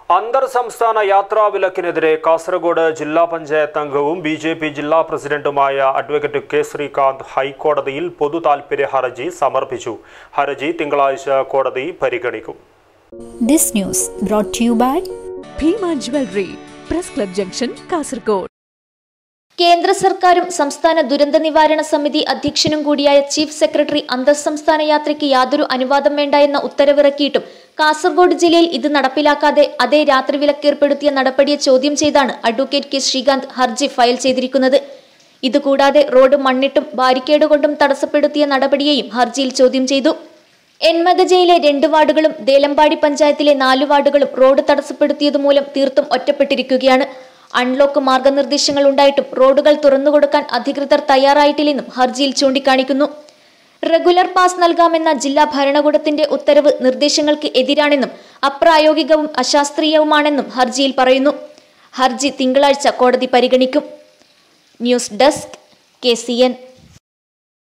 അന്തർ സംസ്ഥാന യാത്രാ വിലക്കിനെതിരെ കാസർഗോഡ് ജില്ലാ പഞ്ചായത്ത് അംഗവും ബി ജെ പി ജില്ലാ പ്രസിഡന്റുമായ അഡ്വക്കേറ്റ് കെ ശ്രീകാന്ത് ഹൈക്കോടതിയിൽ പൊതു താൽപര്യ ഹർജി സമർപ്പിച്ചു ഹർജി തിങ്കളാഴ്ച കോടതി പരിഗണിക്കും This news brought to you by Bhima jewellery press club junction Kasaragod കേന്ദ്ര സർക്കാരും സംസ്ഥാന ദുരന്ത നിവാരണ സമിതി അധ്യക്ഷനും കൂടിയായ ചീഫ് സെക്രട്ടറി അന്തർസംസ്ഥാന യാത്രയ്ക്ക് യാതൊരു അനുവാദം വേണ്ട എന്ന ഉത്തരവിറക്കിയിട്ടും കാസർഗോഡ് ജില്ലയിൽ ഇത് നടപ്പിലാക്കാതെ അതേ രാത്രി വിലക്കേർപ്പെടുത്തിയ നടപടിയെ ചോദ്യം ചെയ്താണ് അഡ്വക്കേറ്റ് കെ ശ്രീകാന്ത് ഹർജി ഫയൽ ചെയ്തിരിക്കുന്നത് ഇതുകൂടാതെ റോഡ് മണ്ണിട്ടും ബാരിക്കേഡ് കൊണ്ടും തടസ്സപ്പെടുത്തിയ നടപടിയെയും ഹർജിയിൽ ചോദ്യം ചെയ്തു എൻമകജയിലെ രണ്ട് വാർഡുകളും ദേലമ്പാടി പഞ്ചായത്തിലെ നാല് വാർഡുകളും റോഡ് തടസ്സപ്പെടുത്തിയതുമൂലം തീർത്തും ഒറ്റപ്പെട്ടിരിക്കുകയാണ് അൺലോക്ക് മാർഗനിർദ്ദേശങ്ങൾ ഉണ്ടായിട്ടും റോഡുകൾ തുറന്നുകൊടുക്കാൻ അധികൃതർ തയ്യാറായിട്ടില്ലെന്നും ഹർജിയിൽ ചൂണ്ടിക്കാണിക്കുന്നു റെഗുലർ പാസ് നൽകാമെന്ന ജില്ലാ ഭരണകൂടത്തിന്റെ ഉത്തരവ് നിർദ്ദേശങ്ങൾക്ക് എതിരാണെന്നും അപ്രായോഗികവും അശാസ്ത്രീയവുമാണെന്നും ഹർജിയിൽ പറയുന്നു ഹർജി തിങ്കളാഴ്ച കോടതി പരിഗണിക്കും news desk K C N